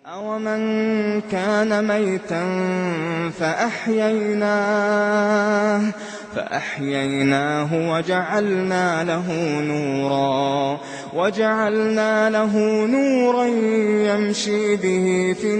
أَوَمَن كَانَ مَيْتًا فَأَحْيَيْنَاهُ فَأَحْيَيْنَاهُ وَجَعَلْنَا لَهُ نُورًا وَجَعَلْنَا لَهُ نُورًا يَمْشِي بِهِ فِي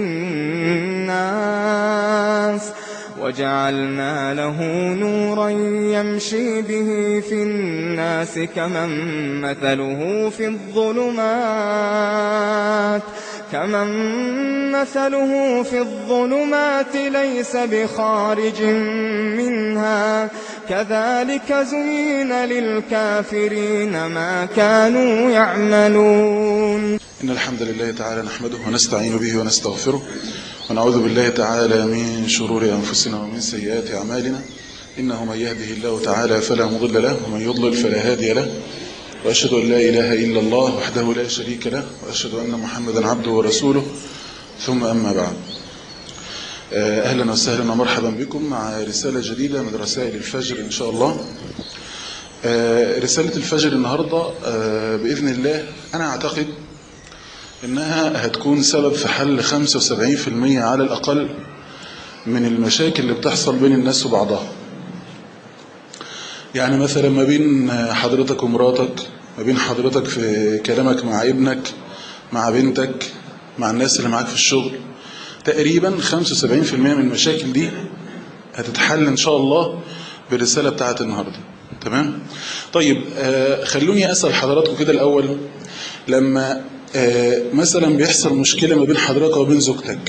النَّاسِ وَجَعَلْنَا لَهُ نُورًا يَمْشِي بِهِ فِي النَّاسِ كَمَن مَّثَلُهُ فِي الظُّلُمَاتِ كَمَن مَّثَلُهُ فِي الظُّلُمَاتِ لَيْسَ بِخَارِجٍ مِّنْهَا كَذَٰلِكَ زُيِّنَ لِلْكَافِرِينَ مَا كَانُوا يَعْمَلُونَ إن الحمد لله تعالى نحمده ونستعين به ونستغفره ونعوذ بالله تعالى من شرور أنفسنا ومن سيئات أعمالنا إنه من يهده الله تعالى فلا مضل له ومن يضلل فلا هادي له وأشهد أن لا إله إلا الله وحده لا شريك له وأشهد أن محمدا عبده ورسوله ثم أما بعد أهلا وسهلا ومرحبا بكم مع رسالة جديدة من رسائل الفجر إن شاء الله رسالة الفجر النهاردة بإذن الله أنا أعتقد إنها هتكون سبب في حل 75% على الأقل من المشاكل اللي بتحصل بين الناس وبعضها يعني مثلا ما بين حضرتك ومراتك ما بين حضرتك في كلامك مع ابنك مع بنتك مع الناس اللي معاك في الشغل تقريبا 75% من المشاكل دي هتتحل ان شاء الله بالرسالة بتاعت النهاردة تمام طيب آه خلوني أسأل حضراتكم كده الأول لما آه مثلا بيحصل مشكلة ما بين حضرتك وبين زوجتك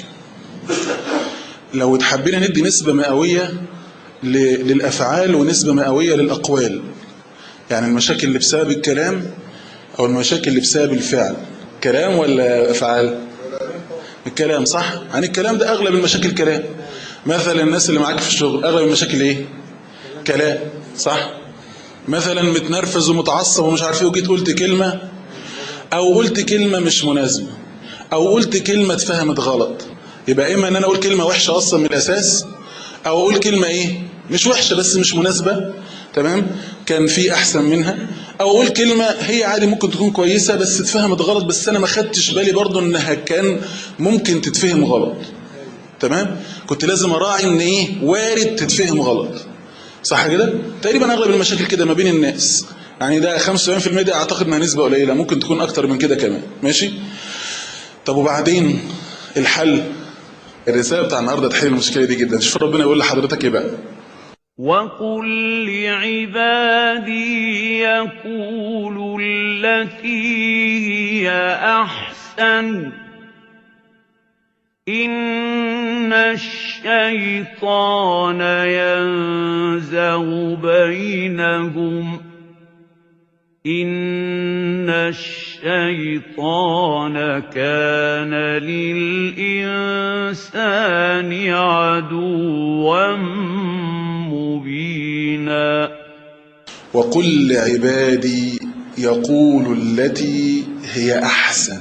لو تحبينا ندي نسبة مئوية للأفعال ونسبة مئوية للأقوال يعني المشاكل اللي بسبب الكلام أو المشاكل اللي بسبب الفعل كلام ولا أفعال الكلام صح يعني الكلام ده أغلب المشاكل كلام مثلا الناس اللي معاك في الشغل أغلب المشاكل إيه كلام صح مثلا متنرفز ومتعصب ومش عارف ايه وجيت قلت كلمة او قلت كلمة مش مناسبة او قلت كلمة اتفهمت غلط يبقى اما ان انا اقول كلمة وحشة اصلا من الاساس او اقول كلمة ايه مش وحشة بس مش مناسبة تمام كان في احسن منها او اقول كلمة هي عادي ممكن تكون كويسة بس اتفهمت غلط بس انا ما خدتش بالي برضو انها كان ممكن تتفهم غلط تمام كنت لازم اراعي ان ايه وارد تتفهم غلط صح كده تقريبا اغلب المشاكل كده ما بين الناس يعني ده 75% دي اعتقد انها نسبه قليله ممكن تكون اكتر من كده كمان ماشي طب وبعدين الحل الرساله بتاع النهارده تحل المشكله دي جدا شوف ربنا يقول لحضرتك ايه بقى وقل لعبادي يقولوا التي هي احسن إن الشيطان ينزغ بينهم إن الشيطان كان للإنسان عدوا مبينا وقل لعبادي يقول التي هي أحسن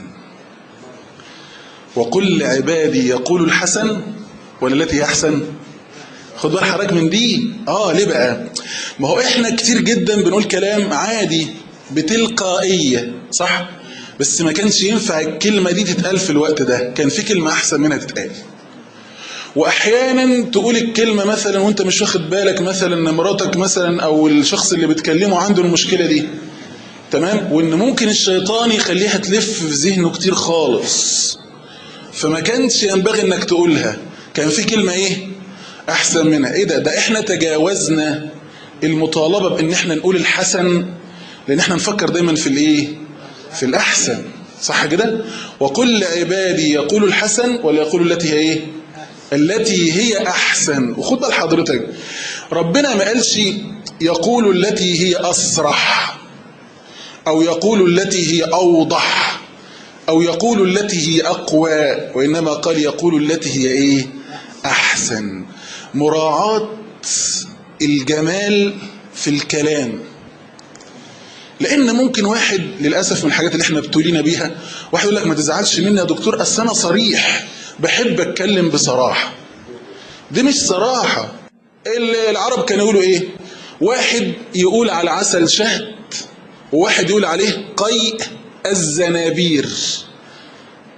وقل لعبادي يقول الحسن ولا التي احسن خد بال حضرتك من دي اه ليه بقى ما هو احنا كتير جدا بنقول كلام عادي بتلقائيه صح بس ما كانش ينفع الكلمه دي تتقال في الوقت ده كان في كلمه احسن منها تتقال واحيانا تقول الكلمه مثلا وانت مش واخد بالك مثلا مراتك مثلا او الشخص اللي بتكلمه عنده المشكله دي تمام وان ممكن الشيطان يخليها تلف في ذهنه كتير خالص فما كانش ينبغي انك تقولها كان في كلمة ايه احسن منها ايه ده ده احنا تجاوزنا المطالبة بان احنا نقول الحسن لان احنا نفكر دايما في الايه في الاحسن صح كده وقل لعبادي يقول الحسن ولا يقول التي هي ايه التي هي احسن وخد بال حضرتك ربنا ما قالش يقول التي هي اصرح او يقول التي هي اوضح أو يقول التي هي أقوى وإنما قال يقول التي هي إيه أحسن مراعاة الجمال في الكلام لأن ممكن واحد للأسف من الحاجات اللي احنا ابتلينا بيها واحد يقول لك ما تزعلش مني يا دكتور أصل أنا صريح بحب أتكلم بصراحة دي مش صراحة العرب كانوا يقولوا إيه واحد يقول على عسل شهد وواحد يقول عليه قيء الزنابير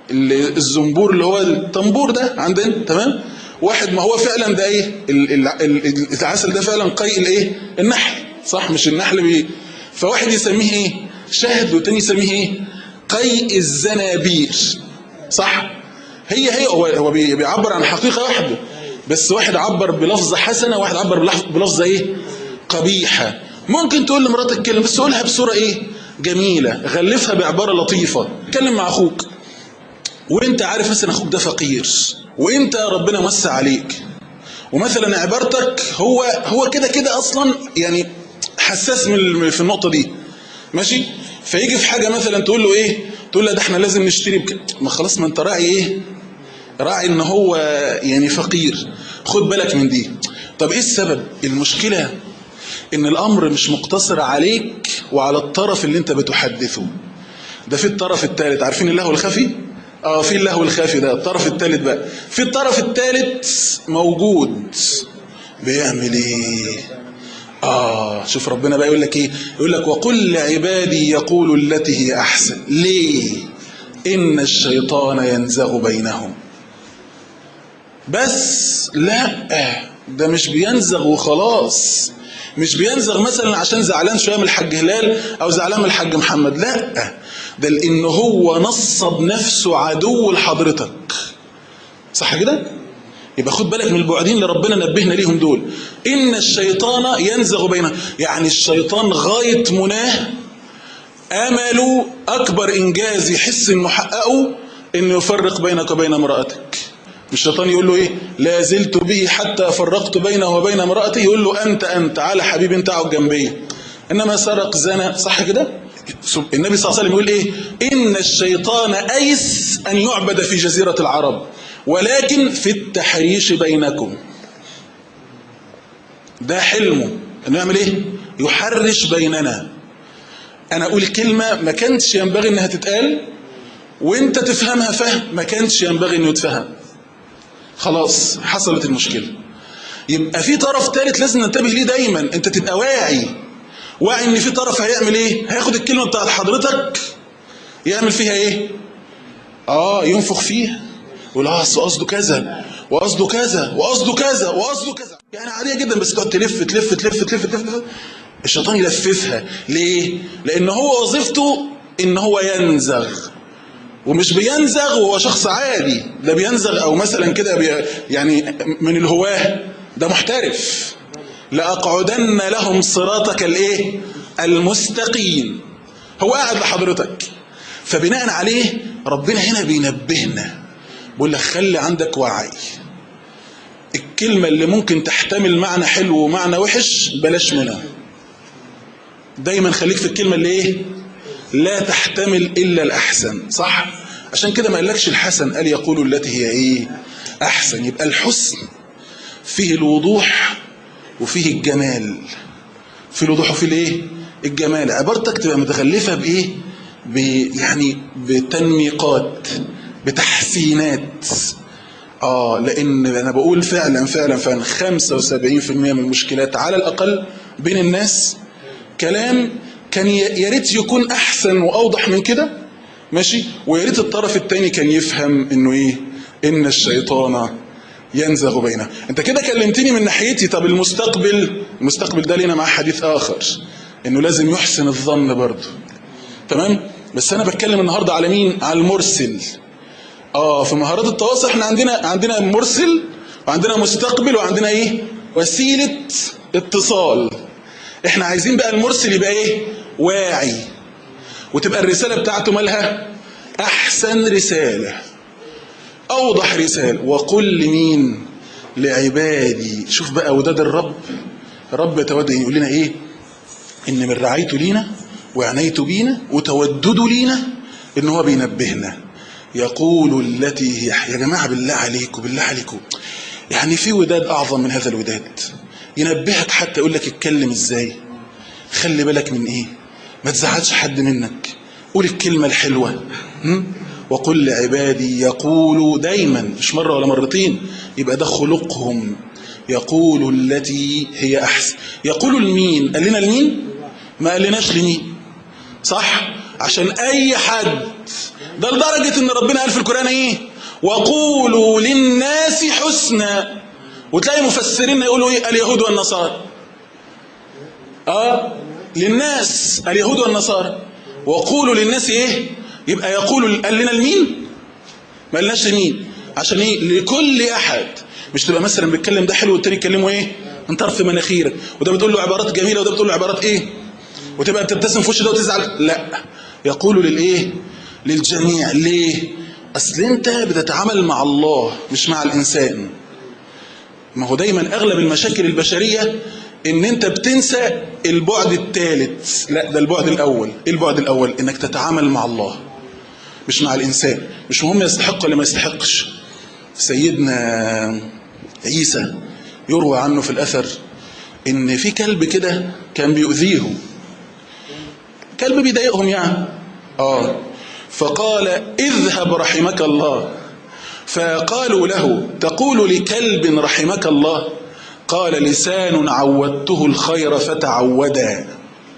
ال- الزنبور اللي هو الطنبور ده عندنا تمام واحد ما هو فعلا ده ايه ال- ال- ال- العسل ده فعلا قيء الايه النحل صح مش النحل بي فواحد يسميه ايه شهد والتاني يسميه ايه قيء الزنابير صح هي هي هو هو بي- بيعبر عن حقيقه واحده بس واحد عبر بلفظه حسنه وواحد عبر بلفظ- بلفظه ايه قبيحه ممكن تقول لمراتك كلمه بس قولها بصوره ايه جميله غلفها بعباره لطيفه اتكلم مع اخوك وانت عارف مثلا اخوك ده فقير وانت ربنا موسع عليك ومثلا عبارتك هو هو كده كده اصلا يعني حساس من ال- في النقطه دي ماشي فيجي في حاجه مثلا تقول له ايه تقول له ده احنا لازم نشتري بك... ما خلاص ما انت راعي ايه راعي ان هو يعني فقير خد بالك من دي طب ايه السبب المشكله ان الامر مش مقتصر عليك وعلى الطرف اللي انت بتحدثه ده في الطرف الثالث عارفين اللهو الخفي اه في اللهو الخفي ده الطرف الثالث بقى في الطرف الثالث موجود بيعمل ايه اه شوف ربنا بقى يقول لك ايه يقول لك وقل لعبادي يقولوا التي هي احسن ليه ان الشيطان ينزغ بينهم بس لا ده مش بينزغ وخلاص مش بينزغ مثلا عشان زعلان شويه من الحاج هلال او زعلان من الحاج محمد لا ده لان هو نصب نفسه عدو لحضرتك صح كده يبقى خد بالك من البعدين اللي ربنا نبهنا ليهم دول ان الشيطان ينزغ بينهم يعني الشيطان غايه مناه امله اكبر انجاز يحس انه حققه انه يفرق بينك وبين امراتك الشيطان يقول له ايه لا زلت به حتى فرقت بينه وبين امرأتي يقول له انت انت على حبيبي انت اقعد جنبي انما سرق زنا صح كده النبي صلى الله عليه وسلم يقول ايه ان الشيطان ايس ان يعبد في جزيرة العرب ولكن في التحريش بينكم ده حلمه انه يعمل ايه يحرش بيننا انا اقول كلمة ما كانتش ينبغي انها تتقال وانت تفهمها فهم ما كانش ينبغي انه يتفهم خلاص حصلت المشكلة يبقى في طرف ثالث لازم ننتبه ليه دايما انت تبقى واعي واعي ان في طرف هيعمل ايه هياخد الكلمة بتاعت حضرتك يعمل فيها ايه اه ينفخ فيها يقول اه أصل قصده كذا وقصده كذا وقصده كذا وقصده كذا يعني عادية جدا بس تقعد تلف تلف تلف تلف تلف, تلف. الشيطان يلففها ليه لان هو وظيفته ان هو ينزغ ومش بينزغ وهو شخص عادي ده بينزغ او مثلا كده بي يعني من الهواه ده محترف لأقعدن لهم صراطك الايه المستقيم هو قاعد لحضرتك فبناء عليه ربنا هنا بينبهنا بيقول لك خلي عندك وعي الكلمة اللي ممكن تحتمل معنى حلو ومعنى وحش بلاش منها دايما خليك في الكلمة اللي ايه لا تحتمل إلا الأحسن صح عشان كده ما قالكش الحسن قال يقول التي هي ايه أحسن يبقى الحسن فيه الوضوح وفيه الجمال فيه الوضوح وفيه الايه الجمال عبارتك تبقى متغلفة بايه ب يعني بتنميقات بتحسينات اه لان انا بقول فعلا فعلا فعلا 75% من المشكلات على الاقل بين الناس كلام كان يا ريت يكون احسن واوضح من كده ماشي ويا ريت الطرف الثاني كان يفهم انه ايه ان الشيطان ينزغ بينه انت كده كلمتني من ناحيتي طب المستقبل المستقبل ده لينا مع حديث اخر انه لازم يحسن الظن برضه تمام بس انا بتكلم النهارده على مين على المرسل اه في مهارات التواصل احنا عندنا عندنا مرسل وعندنا مستقبل وعندنا ايه وسيله اتصال احنا عايزين بقى المرسل يبقى ايه واعي وتبقى الرسالة بتاعته مالها احسن رسالة اوضح رسالة وقل لمين لعبادي شوف بقى وداد الرب رب يتودد يقول لنا ايه ان من رعايته لينا وعنايته بينا وتودده لينا ان هو بينبهنا يقول التي هي يا جماعة بالله عليكم بالله عليكم يعني في وداد اعظم من هذا الوداد ينبهك حتى يقول لك اتكلم ازاي خلي بالك من ايه ما تزعلش حد منك قول الكلمة الحلوة م? وقل لعبادي يقولوا دايما مش مرة ولا مرتين يبقى ده خلقهم يقول التي هي أحسن يقول لمين قال لنا لمين ما قال لناش لمين صح عشان اي حد ده لدرجة ان ربنا قال في القرآن ايه وقولوا للناس حسنا وتلاقي مفسرين يقولوا ايه اليهود والنصارى اه للناس اليهود والنصارى وقولوا للناس ايه يبقى يقول قال لنا لمين ما قالناش لمين عشان ايه لكل احد مش تبقى مثلا بيتكلم ده حلو والتاني يكلمه ايه من طرف مناخيرك وده بتقول له عبارات جميله وده بتقول له عبارات ايه وتبقى بتبتسم في وش ده وتزعل لا يقول للايه للجميع ليه اصل انت بتتعامل مع الله مش مع الانسان ما هو دايما اغلب المشاكل البشريه ان انت بتنسى البعد الثالث لا ده البعد الاول ايه البعد الاول انك تتعامل مع الله مش مع الانسان مش مهم يستحق ولا ما يستحقش سيدنا عيسى يروى عنه في الاثر ان في كلب كده كان بيؤذيهم كلب بيضايقهم يعني اه فقال اذهب رحمك الله فقالوا له تقول لكلب رحمك الله قال لسان عودته الخير فتعودا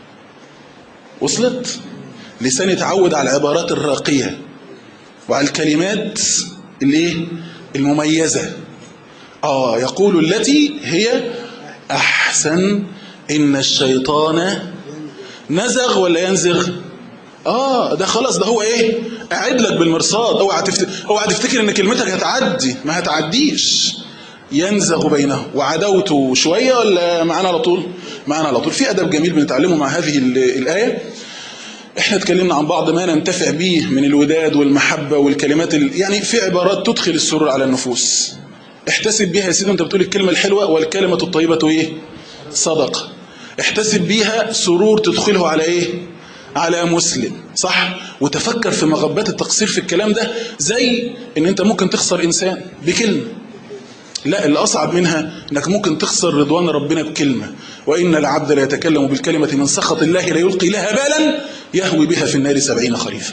وصلت لسان يتعود على العبارات الراقية وعلى الكلمات الايه المميزة اه يقول التي هي احسن ان الشيطان نزغ ولا ينزغ اه ده خلاص ده هو ايه قاعد لك بالمرصاد اوعى تفتكر اوعى تفتكر ان كلمتك هتعدي ما هتعديش ينزغ بينهم وعدوته شويه ولا معانا على طول معانا على طول في ادب جميل بنتعلمه مع هذه ال- الايه احنا اتكلمنا عن بعض ما ننتفع به من الوداد والمحبه والكلمات ال... يعني في عبارات تدخل السرور على النفوس احتسب بيها يا سيدي انت بتقول الكلمه الحلوه والكلمه الطيبه ايه صدقه احتسب بيها سرور تدخله على ايه على مسلم صح وتفكر في مغبات التقصير في الكلام ده زي ان انت ممكن تخسر انسان بكلمه لا اللي أصعب منها أنك ممكن تخسر رضوان ربنا بكلمة وإن العبد لا يتكلم بالكلمة من سخط الله لا يلقي لها بالا يهوي بها في النار سبعين خريفا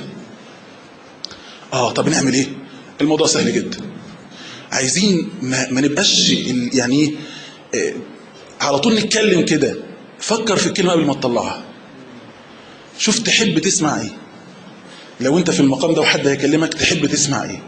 آه طب نعمل إيه الموضوع سهل جدا عايزين ما, ما نبقاش ال- يعني إيه، آه، على طول نتكلم كده فكر في الكلمة قبل ما تطلعها شوف تحب تسمع ايه لو انت في المقام ده وحد هيكلمك تحب تسمع ايه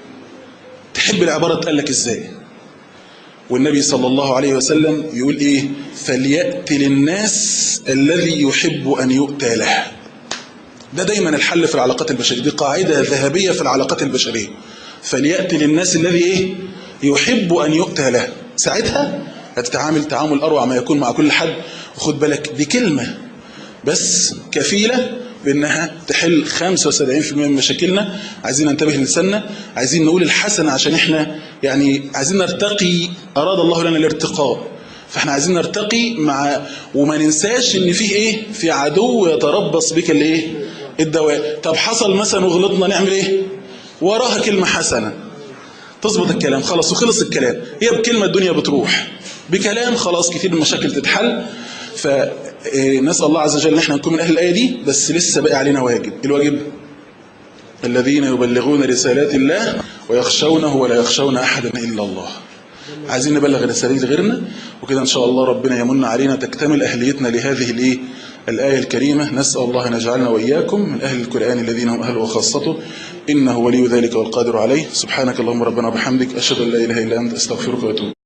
تحب العبارة تقال لك ازاي والنبي صلى الله عليه وسلم يقول ايه فليأتي للناس الذي يحب ان يؤتى له ده دايما الحل في العلاقات البشرية دي قاعدة ذهبية في العلاقات البشرية فليأتي للناس الذي ايه يحب ان يؤتى له ساعتها هتتعامل تعامل اروع ما يكون مع كل حد وخد بالك دي كلمة بس كفيلة بانها تحل 75% من مشاكلنا عايزين ننتبه لساننا عايزين نقول الحسن عشان احنا يعني عايزين نرتقي اراد الله لنا الارتقاء فاحنا عايزين نرتقي مع وما ننساش ان فيه ايه في عدو يتربص بك الايه الدواء طب حصل مثلا وغلطنا نعمل ايه وراها كلمة حسنة تظبط الكلام خلاص وخلص الكلام هي بكلمة الدنيا بتروح بكلام خلاص كتير من المشاكل تتحل فنسأل الله عز وجل ان احنا نكون من اهل الايه دي بس لسه باقي علينا واجب الواجب الذين يبلغون رسالات الله ويخشونه ولا يخشون احدا الا الله عايزين نبلغ رسالة لغيرنا وكده ان شاء الله ربنا يمن علينا تكتمل اهليتنا لهذه الايه الآية الكريمة نسأل الله أن يجعلنا وإياكم من أهل القرآن الذين هم أهله وخاصته إنه ولي ذلك والقادر عليه سبحانك اللهم ربنا وبحمدك أشهد أن لا إله إلا أنت أستغفرك وأتوب